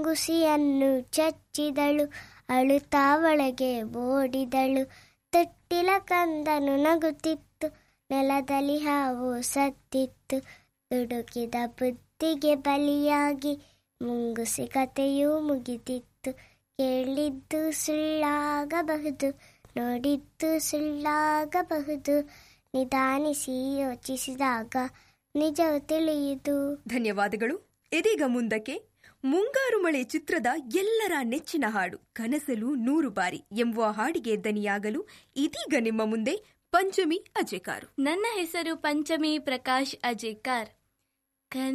ಗುಸಿಯನ್ನು ಚಚ್ಚಿದಳು ಅಳುತ್ತಾ ಒಳಗೆ ಓಡಿದಳು ತೊಟ್ಟಿಲ ಕಂದನು ನಗುತ್ತಿತ್ತು ನೆಲದಲ್ಲಿ ಹಾವು ಸತ್ತಿತ್ತು ದುಡುಕಿದ ಬುದ್ಧಿಗೆ ಬಲಿಯಾಗಿ ಮುಂಗುಸಿ ಕಥೆಯೂ ಮುಗಿದಿತ್ತು ಕೇಳಿದ್ದು ಸುಳ್ಳಾಗಬಹುದು ನೋಡಿದ್ದು ಸುಳ್ಳಾಗಬಹುದು ನಿಧಾನಿಸಿ ಯೋಚಿಸಿದಾಗ ನಿಜವು ತಿಳಿಯಿತು ಧನ್ಯವಾದಗಳು ಇದೀಗ ಮುಂದಕ್ಕೆ ಮುಂಗಾರು ಮಳೆ ಚಿತ್ರದ ಎಲ್ಲರ ನೆಚ್ಚಿನ ಹಾಡು ಕನಸಲು ನೂರು ಬಾರಿ ಎಂಬುವ ಹಾಡಿಗೆ ದನಿಯಾಗಲು ಇದೀಗ ನಿಮ್ಮ ಮುಂದೆ ಪಂಚಮಿ ಅಜೇಕಾರು ನನ್ನ ಹೆಸರು ಪಂಚಮಿ ಪ್ರಕಾಶ್ ಅಜೇಕಾರ್